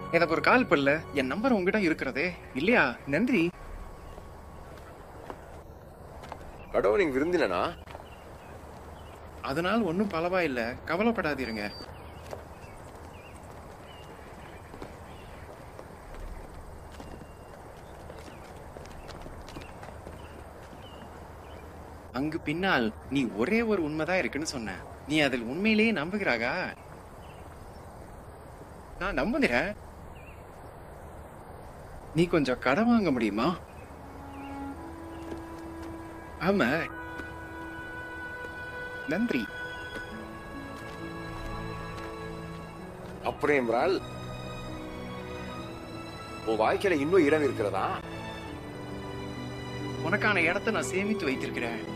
எனக்கு ஒரு கால் பண்ணல என் நம்பர் உங்ககிட்ட இருக்கிறதே இல்லையா நன்றி கடவுள் நீங்க விருந்தினா அதனால் ஒன்றும் பலவா இல்ல கவலைப்படாதீருங்க அங்கு பின்னால் நீ ஒரே ஒரு உண்மைதான் இருக்குன்னு சொன்ன நீ அதில் உண்மையிலேயே நம்புகிறாகா நான் நம்புகிறேன் நீ கொஞ்சம் கடன் வாங்க முடியுமா ஆமா நன்றி அப்புறம் என்றால் உன் வாழ்க்கையில இன்னும் இடம் இருக்கிறதா உனக்கான இடத்தை நான் சேமித்து வைத்திருக்கிறேன்